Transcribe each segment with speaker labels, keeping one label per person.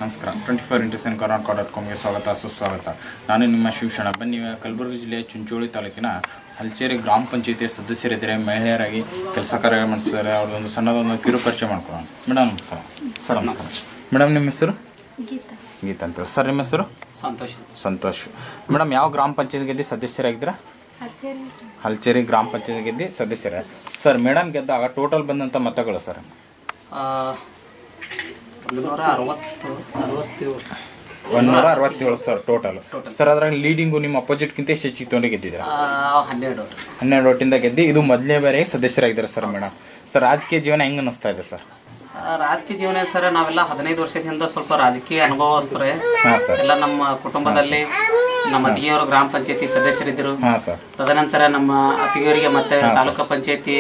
Speaker 1: ನಮಸ್ಕಾರ twenty four into seven Karnataka dot ಕಾಮ್ಗೆ ಸ್ವಾಗತ ಸುಸ್ವಾಗತ ನಾನು ನಿಮ್ಮ ಶಿವಶರಣ ಬನ್ನಿ ಇವಾಗ ಕಲಬುರಗಿ ಜಿಲ್ಲೆಯ ಚುಂಚೋಳಿ ತಾಲೂಕಿನ ಹಲ್ಚೇರಿ ಗ್ರಾಮ ಪಂಚಾಯತಿಯ ಸದಸ್ಯರಿದ್ದಾರೆ ಮಹಿಳೆಯರಾಗಿ ಕೆಲಸ ಕಾರ್ಯ ಮಾಡಿಸಿದ್ದಾರೆ ಅವ್ರದ್ದೊಂದು ಸಣ್ಣದೊಂದು ಕಿರು ಪರಿಚಯ ಮಾಡ್ಕೊಳ್ಳೋಣ ಮೇಡಮ್ ನಮಸ್ಕಾರ ಸರ್ ನಮಸ್ಕಾರ ಮೇಡಮ್ ನಿಮ್ಮ ಹೆಸರು
Speaker 2: ಗೀತಾ
Speaker 1: ಗೀತಾ ಅಂತ ಸರ್ ನಿಮ್ಮ ಹೆಸರು
Speaker 3: ಸಂತೋಷ
Speaker 1: ಸಂತೋಷ್ ಮೇಡಮ್ ಯಾವ ಗ್ರಾಮ ಪಂಚಾಯತ್ ಗೆದ್ದು ಸದಸ್ಯರಾಗಿದ್ದೀರಾ
Speaker 2: ಹಚ್ಚೇರಿ
Speaker 1: ಹಲ್ಚೇರಿ ಗ್ರಾಮ ಪಂಚಾಯತ್ ಗೆದ್ದು ಸದಸ್ಯರ ಸರ್ ಮೇಡಮ್ ಗೆದ್ದಾಗ ಟೋಟಲ್ ಬಂದಂಥ ಮತಗಳು ಸರ್
Speaker 3: ಆ, ಒಂದು ನೂರ ಅರವತ್ತು ಅರವತ್ತೇಳು
Speaker 1: ಒಂದೂರ ಅರವತ್ತೇಳು ಸರ್ ಟೋಟಲ್ ಸರ್ ಅದ್ರಾಗ ಲೀಡಿಂಗು ನಿಮ್ಮ ಅಪೋಸಿಟ್ಗಿಂತ ಎಷ್ಟು ಹೆಚ್ಚಿಗೆ ತೊಗೊಂಡು ಗೆದ್ದಿದ್ದೀರಾ
Speaker 3: ಆ, ಹನ್ನೆರಡು
Speaker 1: ಹನ್ನೆರಡು ಒಟ್ಟಿಂದ ಗೆದ್ದು ಇದು ಮೊದಲನೇ ಬಾರಿಗೆ ಸದಸ್ಯರಾಗಿದ್ದಾರೆ ಸರ್ ಮೇಡಮ್ ಸರ್ ರಾಜಕೀಯ ಜೀವನ ಹೆಂಗೆ ಅನ್ನಿಸ್ತಾ ಇದೆ ಸರ್
Speaker 3: ಆ, ರಾಜಕೀಯ ಜೀವನ ಸರ್ ನಾವೆಲ್ಲ ಹದಿನೈದು ವರ್ಷದಿಂದ ಸ್ವಲ್ಪ ರಾಜಕೀಯ ಅನುಭವಸ್ತರೆ
Speaker 1: ಹಾಂ ಸರ್
Speaker 3: ಎಲ್ಲ ನಮ್ಮ ಕುಟುಂಬದಲ್ಲಿ ನಮ್ಮ ಅತಿಗೆಯವರು ಗ್ರಾಮ ಪಂಚಾಯತಿ ಸದಸ್ಯರಿದ್ದರು
Speaker 1: ಹಾಂ ಸರ್
Speaker 3: ತದನಂತರ ನಮ್ಮ ಅತಿಗೆಯವರಿಗೆ ಮತ್ತೆ ತಾಲೂಕು ಪಂಚಾಯತಿ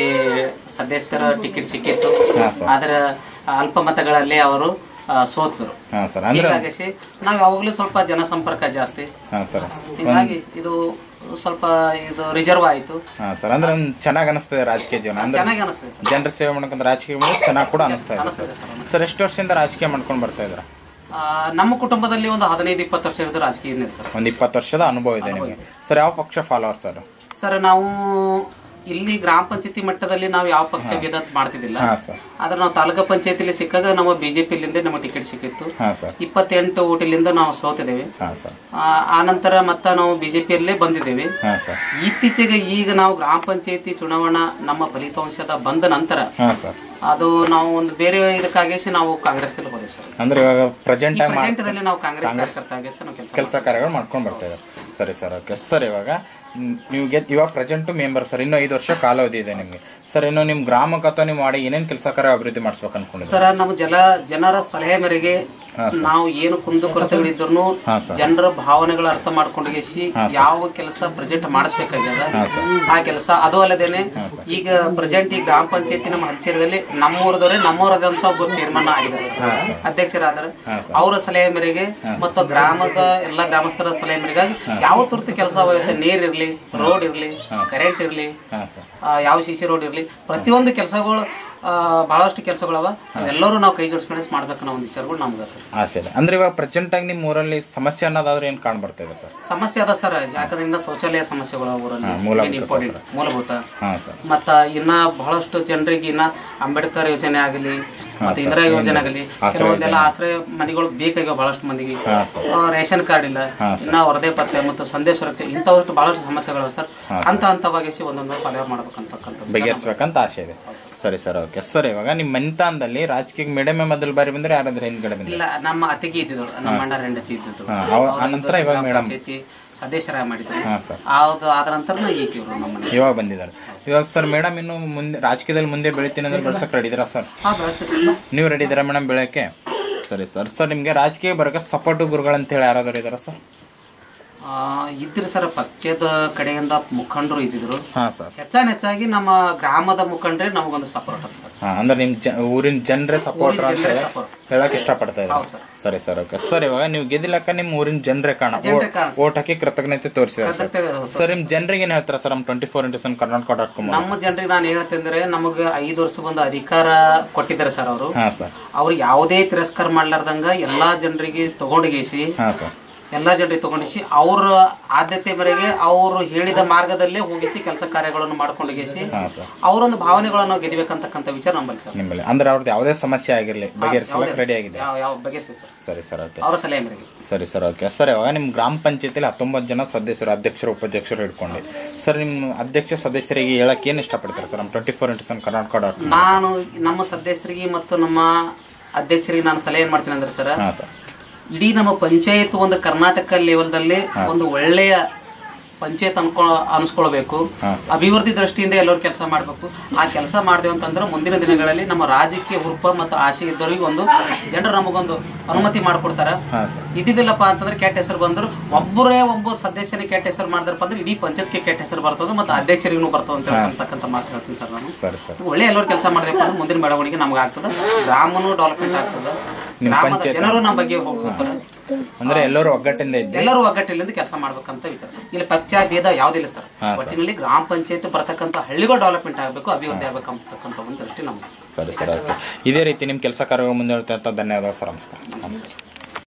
Speaker 3: ಸದಸ್ಯರ ಟಿಕೆಟ್ ಸಿಕ್ಕಿತ್ತು
Speaker 1: ಹಾಂ ಸರ್
Speaker 3: ಆದ್ರೆ ಅಲ್ಪ ಮತಗಳಲ್ಲಿ ಅವರು ಆ, ಸೋತರು
Speaker 1: ಹಾಂ ಸರ್ ಅಂದ್ರೆ
Speaker 3: ಹೀಗಾಗಿ ನಾವು ಯಾವಾಗಲೂ ಸ್ವಲ್ಪ ಜನಸಂಪರ್ಕ ಜಾಸ್ತಿ
Speaker 1: ಹಾಂ ಸರ್
Speaker 3: ಹೀಗಾಗಿ ಇದು ಸ್ವಲ್ಪ ಇದು ರಿಸರ್ವ್ ಆಯಿತು
Speaker 1: ಹಾಂ ಸರ್ ಅಂದ್ರೆ ಚೆನ್ನಾಗಿ ಅನಿಸ್ತದೆ ರಾಜಕೀಯ ಜೀವನ ಅಂದ್ರೆ
Speaker 3: ಚೆನ್ನಾಗಿ ಅನಿಸ್ತದೆ ಸರ್
Speaker 1: ಜನರ ಸೇವೆ ಮಾಡ್ಕೊಂಡ್ರೆ ರಾಜಕೀಯ ಮಾಡೋದು ಚೆನ್ನಾಗಿ ಕೂಡ ಅನಿಸ್ತಾ ಇದೆ
Speaker 3: ಅನಿಸ್ತದೆ ಸರ್
Speaker 1: ಸರ್ ಎಷ್ಟು ವರ್ಷದಿಂದ ರಾಜಕೀಯ ಮಾಡ್ಕೊಂಡು ಬರ್ತಾ ಇದ್ದೀರಾ
Speaker 3: ಆ, ನಮ್ಮ ಕುಟುಂಬದಲ್ಲಿ ಒಂದು ಹದಿನೈದು ಇಪ್ಪತ್ತು ವರ್ಷ ಹಿಡಿದು ರಾಜಕೀಯ ಇದೆ ಸರ್
Speaker 1: ಒಂದು ಇಪ್ಪತ್ತು ವರ್ಷದ ಅನುಭವ ಇದೆ ನಿಮಗೆ ಸರ್ ಯಾವ ಪಕ್ಷ ಫಾಲೋವರ್ ಸರ್
Speaker 3: ಸರ್ ನಾವು ಇಲ್ಲಿ ಗ್ರಾಮ ಪಂಚಾಯತಿ ಮಟ್ಟದಲ್ಲಿ ನಾವು ಯಾವ ಪಕ್ಷ ಭೇದ ಮಾಡ್ತಿದ್ದಿಲ್ಲ
Speaker 1: ಹಾಂ ಸರ್
Speaker 3: ಆದ್ರೆ ನಾವು ತಾಲೂಕು ಪಂಚಾಯತಿಲಿ ಸಿಕ್ಕಾಗ ನಮ್ಮ ಬಿಜೆಪಿಲಿಂದ ನಮ್ಮ ಟಿಕೆಟ್ ಸಿಕ್ಕಿತ್ತು
Speaker 1: ಹಾಂ ಸರ್
Speaker 3: ಇಪ್ಪತ್ತೆಂಟು ಓಟಿಲಿಂದ ನಾವು ಸೋತಿದ್ದೇವೆ
Speaker 1: ಹಾಂ ಸರ್
Speaker 3: ಆ, ಆ ನಂತರ ಮತ್ತೆ ನಾವು ಬಿಜೆಪಿಯಲ್ಲೇ ಬಂದಿದ್ದೇವೆ
Speaker 1: ಹಾಂ ಸರ್
Speaker 3: ಇತ್ತೀಚೆಗೆ ಈಗ ನಾವು ಗ್ರಾಮ ಪಂಚಾಯತಿ ಚುನಾವಣಾ ನಮ್ಮ ಫಲಿತಾಂಶದ ಬಂದ ನಂತರ
Speaker 1: ಹಾಂ ಸರ್
Speaker 3: ಅದು ನಾವು ಒಂದು ಬೇರೆ ಇದಕ್ಕಾಗಿಸಿ ನಾವು ಕಾಂಗ್ರೆಸ್ದಲ್ಲಿ ಹೋದೇವೆ ಸರ್
Speaker 1: ಅಂದ್ರೆ ಇವಾಗ ಪ್ರೆಸೆಂಟ್ ಆಗಿ
Speaker 3: ಪ್ರೆಸೆಂಟ್ದಲ್ಲಿ ನಾವು ಕಾಂಗ್ರೆಸ್ ಕಾರ್ಯಕರ್ತ ಆಗಿಸಿ ನಾವು ಕೆಲಸ
Speaker 1: ಕೆಲಸ ಕಾರ್ಯಗಳು ಮಾಡ್ಕೊಂಡು ಬರ್ತಾ ಇದ್ದಾರೆ ಸರಿ ಸರ್ ಓಕೆ ಸರ್ ಇವಾಗ ಮ್, ನೀವು ಗೆದ್ ಇವಾಗ ಪ್ರೆಸೆಂಟು ಮೆಂಬರ್ ಸರ್ ಇನ್ನೂ ಐದು ವರ್ಷ ಕಾಲಾವಧಿ ಇದೆ ನಿಮಗೆ ಸರ್ ಇನ್ನು ನಿಮ್ಮ ಗ್ರಾಮಕ್ಕೆ ಅಥವಾ ನೀವು ಮಾಡಿ ಏನೇನು ಕೆಲಸ ಕಾರ್ಯ ಅಭಿವೃದ್ಧಿ ಮಾಡಿಸ್ಬೇಕು ಅನ್ಕೊಂಡಿದ್ದೀರಿ
Speaker 3: ಸರ್ ನಮ್ಮ ಜಲ ಜನರ ಸಲಹೆ ಮೇರೆಗೆ ನಾವು ಏನು ಕುಂದು ಕೊರತೆಗಳಿದ್ರು
Speaker 1: ಹಾಂ ಸರ್
Speaker 3: ಜನರ ಭಾವನೆಗಳ ಅರ್ಥ ಮಾಡ್ಕೊಂಡೇಸಿ ಯಾವ ಕೆಲಸ ಪ್ರೆಸೆಂಟ್ ಮಾಡಿಸ್ಬೇಕಾಗ್ಯದ ಆ ಕೆಲಸ ಅದು ಅಲ್ಲದೇನೆ ಈಗ ಪ್ರೆಸೆಂಟ್ ಈ ಗ್ರಾಮ ಪಂಚಾಯತಿ ನಮ್ಮ ಹಂಚೇರದಲ್ಲಿ ನಮ್ಮೂರದವರೇ ನಮ್ಮೂರದಂತ ಒಬ್ಬ ಚೇರ್ಮನ್ ಆಗಿದ್ದಾರೆ ಸರ್. ಅಧ್ಯಕ್ಷರಾದರೆ ಅವರ ಸಲಹೆ ಮೇರೆಗೆ ಮತ್ತು ಗ್ರಾಮದ ಎಲ್ಲ ಗ್ರಾಮಸ್ಥರ ಸಲಹೆ ಮೇರೆಗಾಗಿ ಯಾವ ತುರ್ತು ಕೆಲಸ ಆಗುತ್ತೆ ನೀರಿರ್ಲಿ ರೋಡ್ ಇರ್ಲಿ ಕರೆಂಟ್ ಇರ್ಲಿ
Speaker 1: ಹಾಂ ಸರ್
Speaker 3: ಆ, ಯಾವ ಸಿ ಸಿ ರೋಡ್ ಇರಲಿ ಪ್ರತಿಯೊಂದು ಕೆಲಸಗಳು ಬಹಳಷ್ಟು ಕೆಲಸಗಳವ ಅವೆಲ್ಲರೂ ನಾವು ಕೈ ಜೋಡಿಸ್ಕೊಂಡು ಮಾಡ್ಬೇಕನ್ನೋ ಒಂದು ವಿಚಾರಗಳು ನಮ್ಗೆ ಸರ್
Speaker 1: ಆಸೆ ಇದೆ ಅಂದ್ರೆ ಇವಾಗ ಪ್ರೆಸೆಂಟ್ ಆಗಿ ನಿಮ್ಮ ಊರಲ್ಲಿ ಸಮಸ್ಯೆ ಅನ್ನೋದಾದ್ರೆ ಏನು ಕಾಣ್ ಬರ್ತಾ ಇದೆ ಸರ್
Speaker 3: ಸಮಸ್ಯೆ ಅದ ಸರ್ ಯಾಕಂದ್ರೆ ಶೌಚಾಲಯ ಸಮಸ್ಯೆಗಳು ಆ ಊರಲ್ಲಿ
Speaker 1: ಮೂಲಭೂತ
Speaker 3: ಏನ್ ಇಂಪಾರ್ಟೆಂಟ್ ಮೂಲಭೂತ
Speaker 1: ಹಾಂ ಸರ್
Speaker 3: ಮತ್ತ ಇನ್ನ ಬಹಳಷ್ಟು ಜನರಿಗೆ ಇನ್ನ ಅಂಬೇಡ್ಕರ್ ಯೋಜನೆ ಆಗಲಿ ಮತ್ತೆ ಇಂದಿರಾ ಯೋಜನೆ ಆಗಲಿ ಕೆಲವೊಂದೆಲ್ಲ ಆಶ್ರಯ ಮನೆಗಳು ಬೇಕಾಗ್ಯಾವ ಬಹಳಷ್ಟು ಮಂದಿಗೆ ಆ, ರೇಷನ್ ಕಾರ್ಡ್ ಇಲ್ಲ ಇನ್ನ ವರದಿ ಪತ್ತೆ ಮತ್ತು ಸಂದೇಶ ಸುರಕ್ಷೆ ಇಂಥವಷ್ಟು ಬಹಳಷ್ಟು ಸಮಸ್ಯೆಗಳು ಸರ್ ಹಂತ ಹಂತವಾಗಿ ಒಂದೊಂದು ಪರಿಹಾರ ಮಾಡ್ಬೇಕಂತಕ್ಕಂಥ ವಿಚಾರ.
Speaker 1: ಬಗೆಹರಿಸ್ಬೇಕಂತ ಆಸೆ ಇದೆ ಸರಿ ಸರ್ ಓಕೆ ಸರ್ ಇವಾಗ ನಿಮ್ಮ ಮನೆತನದಲ್ಲಿ ರಾಜಕೀಯ ಮೇಡಮ್ ಮೊದಲು ಬಾರಿ ಬಂದ್ರೆ ಯಾರಾದ್ರೆ ಹಿಂದ್ಗಡೆ ಬಂದ್ರೆ
Speaker 3: ಇಲ್ಲ ನಮ್ಮ ಅತ್ತಿಗೆ ಇದ್ದಿದ್ದಳು ನಮ್ಮ ಅಣ್ಣ ಹೆಂಡತಿ ಇದ್ದಿದ್ದು
Speaker 1: ಹಾ, ಅವ- ಆ ನಂತರ ಇವಾಗ ಮೇಡಮ್
Speaker 3: ಸದಸ್ಯರಾಗಿ ಮಾಡಿದ್ರು
Speaker 1: ಹಾಂ ಸರ್
Speaker 3: ಅದು ಆದ ನಂತರ ಈಗ ಇವರು ನಮ್ಮನೆ
Speaker 1: ಇವಾಗ ಬಂದಿದ್ದಾರೆ ಇವಾಗ ಸರ್ ಮೇಡಮ್ ಇನ್ನು ಮುಂದೆ ರಾಜಕೀಯದಲ್ಲಿ ಮುಂದೆ ಬೆಳಿತೀನಿ ಅಂದ್ರೆ ಬೆಳ್ಸಕ್ಕೆ ರೆಡಿ ಇದ್ದೀರಾ ಸರ್
Speaker 3: ಹಾ ಬೆಳೆಸ್ತೀವಿ ಸರ್
Speaker 1: ನೀವು ರೆಡಿ ಇದ್ದೀರಾ ಮೇಡಮ್ ಬೆಳಕ್ಕೆ ಸರಿ ಸರ್ ಸರ್ ನಿಮಗೆ ರಾಜಕೀಯ ಬರೋಕೆ ಸಪೋರ್ಟು ಗುರುಗಳಂತ ಹೇಳಿ ಯಾರಾದರೂ ಇದ್ದಾರಾ ಸರ್
Speaker 3: ಆ, ಇದ್ರು ಸರ್ ಪಕ್ಷದ ಕಡೆಯಿಂದ ಮುಖಂಡರು ಇದ್ದಿದ್ರು
Speaker 1: ಹಾಂ ಸರ್
Speaker 3: ಹೆಚ್ಚಾನ್ ಹೆಚ್ಚಾಗಿ ನಮ್ಮ ಗ್ರಾಮದ ಮುಖಂಡ್ರೆ ನಮಗೊಂದು ಸಪೋರ್ಟ್ ಅದ ಸರ್
Speaker 1: ಹಾಂ ಅಂದ್ರೆ ನಿಮ್ಮ ಜ ಊರಿನ ಜನರೇ ಸಪೋರ್ಟ್ ಅಂತ
Speaker 3: ಜನರೇ
Speaker 1: ಹೇಳಿ-
Speaker 3: support.
Speaker 1: ಹೇಳಕ್ ಇಷ್ಟಪಡ್ತಾ ಇದ್ದಾರೆ
Speaker 3: ಹೌದು ಸರ್
Speaker 1: ಸರಿ ಸರ್ ಓಕೆ ಸರ್ ಇವಾಗ ನೀವು ಗೆದ್ದಿಲ್ಲಕ್ಕ ನಿಮ್ಮ ಊರಿನ ಜನರೇ ಕಾಣ
Speaker 3: ಜನರೇ ಕಾಣ ಸರ್.
Speaker 1: ಓಟ್ ಹಾಕಿ ಕೃತಜ್ಞತೆ ತೋರಿಸಿದ್ದಾರೆ ಸರ್
Speaker 3: ಕೃತಜ್ಞತೆ
Speaker 1: ಸರ್ ನಿಮ್ಮ ಜನರಿಗೆ ಏನು ಹೇಳ್ತಾರೆ ಸರ್ ನಮ್ಮ twenty four into seven Karnataka dot com
Speaker 3: ನಮ್ಮ ಜನರಿಗೆ ನಾನು ಹೇಳ್ತಂದ್ರೆ ನಮಗೆ ಐದು ವರ್ಷ ಒಂದು ಅಧಿಕಾರ ಕೊಟ್ಟಿದ್ದಾರೆ ಸರ್ ಅವರು
Speaker 1: ಹಾಂ ಸರ್
Speaker 3: ಅವ್ರು ಯಾವುದೇ ತಿರಸ್ಕಾರ ಮಾಡ್ಲಾರ್ದಂಗ ಎಲ್ಲಾ ಜನರಿಗೆ ತಗೊಂಡೋಗಿಸಿ
Speaker 1: ಹಾಂ ಸರ್
Speaker 3: ಎಲ್ಲಾ ಜನರಿಗೆ ತಗೊಂಡಿಸಿ ಅವ್ರ ಆದ್ಯತೆ ಮೇರೆಗೆ ಅವರು ಹೇಳಿದ ಮಾರ್ಗದಲ್ಲೇ ಹೋಗಿಸಿ ಕೆಲಸ ಕಾರ್ಯಗಳನ್ನು ಮಾಡ್ಕೊಂಡೋಗಿಸಿ
Speaker 1: ಹಾಂ ಸರ್
Speaker 3: ಅವರೊಂದು ಭಾವನೆಗಳನ್ನು ಗೆದಿಬೇಕಂತಕ್ಕಂಥ ವಿಚಾರ ನಮ್ಮಲ್ಲಿ ಸರ್
Speaker 1: ನಿಮ್ಮಲ್ಲಿ ಅಂದ್ರೆ ಅವ್ರದ್ದು ಯಾವುದೇ ಸಮಸ್ಯೆ ಆಗಿರಲಿ ಬಗೆಹರಿಸಲಕ್ಕೆ ರೆಡಿ ಆಗಿದೆ
Speaker 3: ಯಾವ ಯಾವ ಬಗೆಸ್ತೀವಿ ಸರ್
Speaker 1: ಸರಿ ಸರ್ ಓಕೆ
Speaker 3: ಅವರ ಸಲಹೆ ಮೇರೆಗೆ
Speaker 1: ಸರಿ ಸರ್ ಓಕೆ ಸರ್ ಇವಾಗ ನಿಮ್ಮ ಗ್ರಾಮ ಪಂಚಾಯತಿಲಿ ಹತ್ತೊಂಬತ್ತು ಜನ ಸದಸ್ಯರು ಅಧ್ಯಕ್ಷರು ಉಪಾಧ್ಯಕ್ಷರು ಇಟ್ಕೊಂಡು ಸರ್ ನಿಮ್ಮ ಅಧ್ಯಕ್ಷ ಸದಸ್ಯರಿಗೆ ಹೇಳಕ್ಕೆ ಏನು ಇಷ್ಟಪಡ್ತಾರೆ ಸರ್ ನಮ್ಮ twenty four into seven Karnataka dot
Speaker 3: ನಾನು ನಮ್ಮ ಸದಸ್ಯರಿಗೆ ಮತ್ತು ನಮ್ಮ ಅಧ್ಯಕ್ಷರಿಗೆ ನಾನು ಸಲಹೆ ಏನ್ ಮಾಡ್ತೀನಿ ಅಂದ್ರೆ ಸರ್
Speaker 1: ಹಾಂ ಸರ್
Speaker 3: ಇಡೀ ನಮ್ಮ ಪಂಚಾಯತ್ ಒಂದು ಕರ್ನಾಟಕ ಲೆವೆಲ್ದಲ್ಲಿ ಒಂದು ಒಳ್ಳೆಯ ಪಂಚಾಯತ್ ಅನ್ಕೊ ಅನ್ಸ್ಕೊಳ್ಬೇಕು
Speaker 1: ಹಾಂ
Speaker 3: ಅಭಿವೃದ್ಧಿ ದೃಷ್ಟಿಯಿಂದ ಎಲ್ಲರೂ ಕೆಲಸ ಮಾಡಬೇಕು ಆ ಕೆಲಸ ಮಾಡಿದೆವು ಅಂತಂದ್ರೆ ಮುಂದಿನ ದಿನಗಳಲ್ಲಿ ನಮ್ಮ ರಾಜಕೀಯ ಹುರುಪ ಮತ್ತು ಆಸೆ ಇದ್ದವರಿಗೆ ಒಂದು ಜನರು ನಮಗೊಂದು ಅನುಮತಿ ಮಾಡಿಕೊಡ್ತಾರೆ
Speaker 1: ಹಾಂ ಸರ್
Speaker 3: ಇದ್ದಿದ್ದಿಲ್ಲಪ್ಪ ಅಂತಂದ್ರೆ ಕೆಟ್ಟ ಹೆಸರು ಬಂದ್ರು ಒಬ್ಬರೇ ಒಬ್ಬ ಸದಸ್ಯನಿಗೆ ಕೆಟ್ಟ ಹೆಸರು ಮಾಡಿದ್ರಪ್ಪ ಅಂದ್ರೆ ಇಡೀ ಪಂಚಾಯತ್ಗೆ ಕೆಟ್ಟ ಹೆಸರು ಬರ್ತದೆ ಮತ್ತು ಅಧ್ಯಕ್ಷರಿಗೂ ಬರ್ತದೆ ಅಂತ ಹೇಳ್ತಕ್ಕಂಥ ಮಾತು ಹೇಳ್ತೀನಿ ಸರ್ ನಾನು
Speaker 1: ಸರಿ ಸರ್
Speaker 3: ಒಳ್ಳೆ ಎಲ್ಲರೂ ಕೆಲಸ ಮಾಡಿದೆಪ್ಪ ಅಂದ್ರೆ ಮುಂದಿನ ಬೆಳವಣಿಗೆ ನಮ್ಗೆ ಆಗ್ತದೆ ಗ್ರಾಮನು ಡೆವಲಪ್ಮೆಂಟ್ ಆಗ್ತದೆ
Speaker 1: ನಿಮ್ಮ
Speaker 3: ಗ್ರಾಮದ
Speaker 1: ಪಂಚಾಯತ್
Speaker 3: ಜನರು ನಮ್ಮ ಬಗ್ಗೆ ಹೋಗ್ತಾರೆ
Speaker 1: ಅಂದ್ರೆ ಎಲ್ಲರೂ ಒಗ್ಗಟ್ಟಿಂದ ಇದ್ದೆ
Speaker 3: ಎಲ್ಲರೂ ಒಗ್ಗಟ್ಟಿನಿಂದ ಕೆಲಸ ಮಾಡ್ಬೇಕಂತ ವಿಚಾರ ಇಲ್ಲಿ ಪಕ್ಷ ಭೇದ ಯಾವುದಿಲ್ಲ ಸರ್
Speaker 1: ಹಾ, ಸರ್.
Speaker 3: ಒಟ್ಟಿನಲ್ಲಿ ಗ್ರಾಮ ಪಂಚಾಯತ್ ಬರ್ತಕ್ಕಂಥ ಹಳ್ಳಿಗಳು ಡೆವಲಪ್ಮೆಂಟ್ ಆಗಬೇಕು ಅಭಿವೃದ್ಧಿ ಆಗ್ಬೇಕಂತಕ್ಕಂಥ ಒಂದು ದೃಷ್ಟಿ ನಮ್ಗೆ
Speaker 1: ಸರಿ ಸರ್ ಓಕೆ ಇದೇ ರೀತಿ ನಿಮ್ಮ ಕೆಲಸ ಕಾರ್ಯಗಳು ಮುಂದೆ ಧನ್ಯವಾದಗಳು ಸರ್ ನಮಸ್ಕಾರ ನಮಸ್ಕಾರ